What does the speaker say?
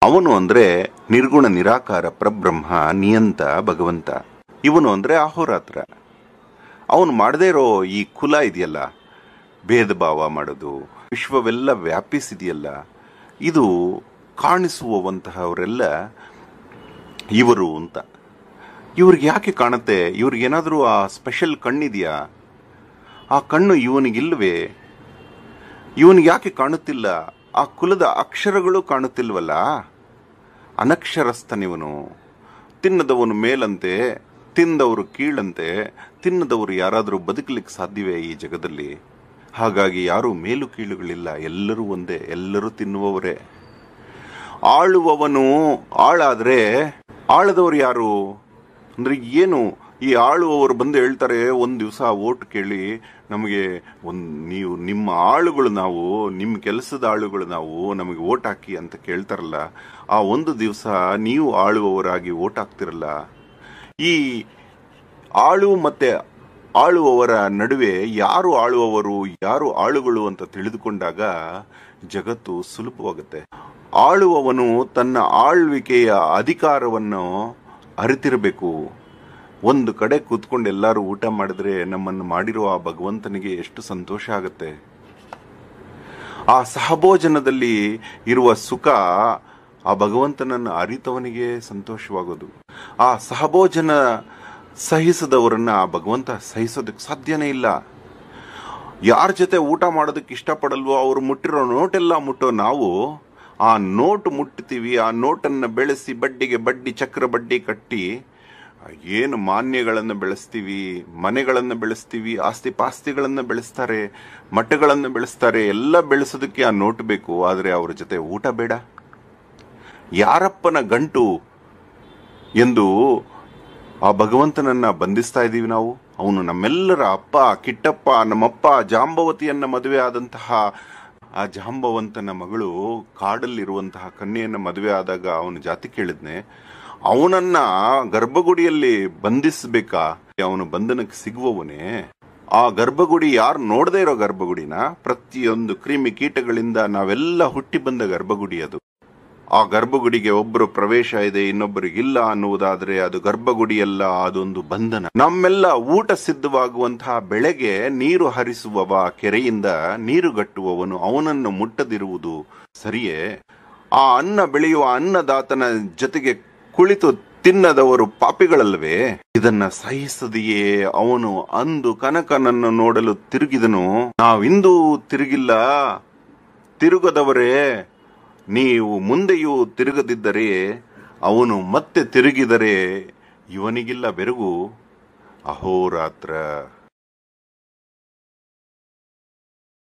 ಅವನು ಅಂದ್ರೆ ನಿರ್ಗುಣ ನಿರಾಕಾರ ಪ್ರಬ್ರಹ್ಮ ನಿಯಂತ ಭಗವಂತ ಇವನು ಅಂದ್ರೆ ಅಹೋರಾತ್ರ ಅವನು ಮಾಡದೇ ಇರೋ ಈ ಕುಲ ಇದೆಯಲ್ಲ ಭೇದ ಭಾವ ಮಾಡೋದು ವಿಶ್ವವೆಲ್ಲ ವ್ಯಾಪಿಸಿದೆಯಲ್ಲ ಇದು ಕಾಣಿಸುವಂತಹವರೆಲ್ಲ ಇವರು ಅಂತ ಇವ್ರಿಗೆ ಯಾಕೆ ಕಾಣುತ್ತೆ ಇವ್ರಿಗೇನಾದರೂ ಆ ಸ್ಪೆಷಲ್ ಕಣ್ಣಿದೆಯಾ ಆ ಕಣ್ಣು ಇವನಿಗಿಲ್ವೇ ಇವನಿಗೆ ಯಾಕೆ ಕಾಣುತ್ತಿಲ್ಲ ಆ ಕುಲದ ಅಕ್ಷರಗಳು ಕಾಣುತ್ತಿಲ್ವಲ್ಲ ಅನಕ್ಷರಸ್ಥನಿವನು ತಿನ್ನದವನು ಮೇಲಂತೆ ತಿಂದವರು ಕೀಳಂತೆ ತಿನ್ನದವರು ಯಾರಾದರೂ ಬದುಕಲಿಕ್ಕೆ ಸಾಧ್ಯವೇ ಈ ಜಗದಲ್ಲಿ ಹಾಗಾಗಿ ಯಾರೂ ಮೇಲು ಕೀಳುಗಳಿಲ್ಲ ಎಲ್ಲರೂ ಒಂದೇ ಎಲ್ಲರೂ ತಿನ್ನುವವರೇ ಆಳುವವನು ಆಳಾದ್ರೆ ಆಳದವರು ಯಾರು ಅಂದ್ರೆ ಏನು ಈ ಆಳುವವರು ಬಂದು ಹೇಳ್ತಾರೆ ಒಂದ್ ದಿವಸ ಓಟ್ ಕೇಳಿ ನಮಗೆ ಒಂದ್ ನೀವು ನಿಮ್ಮ ಆಳುಗಳು ನಾವು ನಿಮ್ಮ ಕೆಲಸದ ಆಳುಗಳು ನಾವು ನಮಗೆ ಓಟ್ ಹಾಕಿ ಅಂತ ಕೇಳ್ತಾರಲ್ಲ ಆ ಒಂದು ದಿವಸ ನೀವು ಆಳುವವರಾಗಿ ಓಟ್ ಹಾಕ್ತಿರಲ್ಲ ಈ ಆಳು ಮತ್ತೆ ಆಳುವವರ ನಡುವೆ ಯಾರು ಆಳುವವರು ಯಾರು ಆಳುಗಳು ಅಂತ ತಿಳಿದುಕೊಂಡಾಗ ಜಗತ್ತು ಸುಲಭವಾಗುತ್ತೆ ಆಳುವವನು ತನ್ನ ಆಳ್ವಿಕೆಯ ಅಧಿಕಾರವನ್ನು ಅರಿತಿರಬೇಕು ಒಂದು ಕಡೆ ಕೂತ್ಕೊಂಡು ಎಲ್ಲರೂ ಊಟ ಮಾಡಿದ್ರೆ ನಮ್ಮನ್ನು ಮಾಡಿರುವ ಆ ಭಗವಂತನಿಗೆ ಎಷ್ಟು ಸಂತೋಷ ಆಗುತ್ತೆ ಆ ಸಹಭೋಜನದಲ್ಲಿ ಇರುವ ಸುಖ ಆ ಭಗವಂತನನ್ನು ಅರಿತವನಿಗೆ ಸಂತೋಷವಾಗೋದು ಆ ಸಹಭೋಜನ ಸಹಿಸದವರನ್ನ ಆ ಭಗವಂತ ಸಹಿಸೋದಕ್ಕೆ ಸಾಧ್ಯನೇ ಇಲ್ಲ ಯಾರ ಜೊತೆ ಊಟ ಮಾಡೋದಕ್ಕೆ ಇಷ್ಟಪಡಲ್ವೋ ಅವ್ರು ಮುಟ್ಟಿರೋ ನೋಟೆಲ್ಲ ಮುಟ್ಟೋ ನಾವು ಆ ನೋಟ್ ಮುಟ್ತೀವಿ ಆ ನೋಟನ್ನು ಬೆಳೆಸಿ ಬಡ್ಡಿಗೆ ಬಡ್ಡಿ ಚಕ್ರ ಬಡ್ಡಿ ಕಟ್ಟಿ ಏನು ಮಾನ್ಯಗಳನ್ನು ಬೆಳೆಸ್ತೀವಿ ಮನೆಗಳನ್ನು ಬೆಳೆಸ್ತೀವಿ ಆಸ್ತಿ ಪಾಸ್ತಿಗಳನ್ನು ಬೆಳೆಸ್ತಾರೆ ಮಠಗಳನ್ನು ಬೆಳೆಸ್ತಾರೆ ಎಲ್ಲ ಬೆಳೆಸೋದಕ್ಕೆ ಆ ನೋಟ್ ಬೇಕು ಆದರೆ ಅವ್ರ ಜೊತೆ ಊಟ ಬೇಡ ಯಾರಪ್ಪನ ಗಂಟು ಎಂದು ಆ ಭಗವಂತನನ್ನ ಬಂಧಿಸ್ತಾ ಇದ್ದೀವಿ ನಾವು ಅವನು ನಮ್ಮೆಲ್ಲರ ಅಪ್ಪ ಕಿಟ್ಟಪ್ಪ ನಮ್ಮಪ್ಪ ಜಾಂಬವತಿಯನ್ನ ಮದುವೆ ಆದಂತಹ ಆ ಜಾಂಬವಂತನ ಮಗಳು ಕಾಡಲ್ಲಿರುವಂತಹ ಕನ್ಯೆಯನ್ನ ಮದುವೆ ಆದಾಗ ಅವನು ಜಾತಿ ಕೇಳಿದ್ನೆ ಅವನನ್ನ ಗರ್ಭಗುಡಿಯಲ್ಲಿ ಬಂಧಿಸಬೇಕಾ ಅವನು ಬಂಧನಕ್ಕೆ ಸಿಗುವವನೇ ಆ ಗರ್ಭಗುಡಿ ಯಾರು ನೋಡದೇ ಇರೋ ಗರ್ಭಗುಡಿನ ಪ್ರತಿಯೊಂದು ಕ್ರಿಮಿ ಕೀಟಗಳಿಂದ ನಾವೆಲ್ಲ ಹುಟ್ಟಿ ಬಂದ ಗರ್ಭಗುಡಿ ಅದು ಆ ಗರ್ಭಗುಡಿಗೆ ಒಬ್ಬರು ಪ್ರವೇಶ ಇದೆ ಇನ್ನೊಬ್ಬರಿಗಿಲ್ಲ ಅನ್ನುವುದಾದ್ರೆ ಅದು ಗರ್ಭಗುಡಿಯಲ್ಲ ಅದೊಂದು ಬಂಧನ ನಮ್ಮೆಲ್ಲ ಊಟ ಸಿದ್ಧವಾಗುವಂತಹ ಬೆಳೆಗೆ ನೀರು ಹರಿಸುವವ ಕೆರೆಯಿಂದ ನೀರುಗಟ್ಟುವವನು ಅವನನ್ನು ಮುಟ್ಟದಿರುವುದು ಸರಿಯೇ ಆ ಅನ್ನ ಬೆಳೆಯುವ ಅನ್ನದಾತನ ಜೊತೆಗೆ ಕುಳಿತು ತಿನ್ನದವರು ಪಾಪಿಗಳಲ್ವೇ ಇದನ್ನ ಸಹಿಸದೆಯೇ ಅವನು ಅಂದು ಕನಕನನ್ನು ನೋಡಲು ತಿರುಗಿದನು ನಾವಿಂದೂ ತಿರುಗಿಲ್ಲ ತಿರುಗದವರೇ ನೀವು ಮುಂದೆಯೂ ತಿರುಗದಿದ್ದರೆ ಅವನು ಮತ್ತೆ ತಿರುಗಿದರೆ ಇವನಿಗಿಲ್ಲ ಬೆರಗು ಅಹೋರಾತ್ರ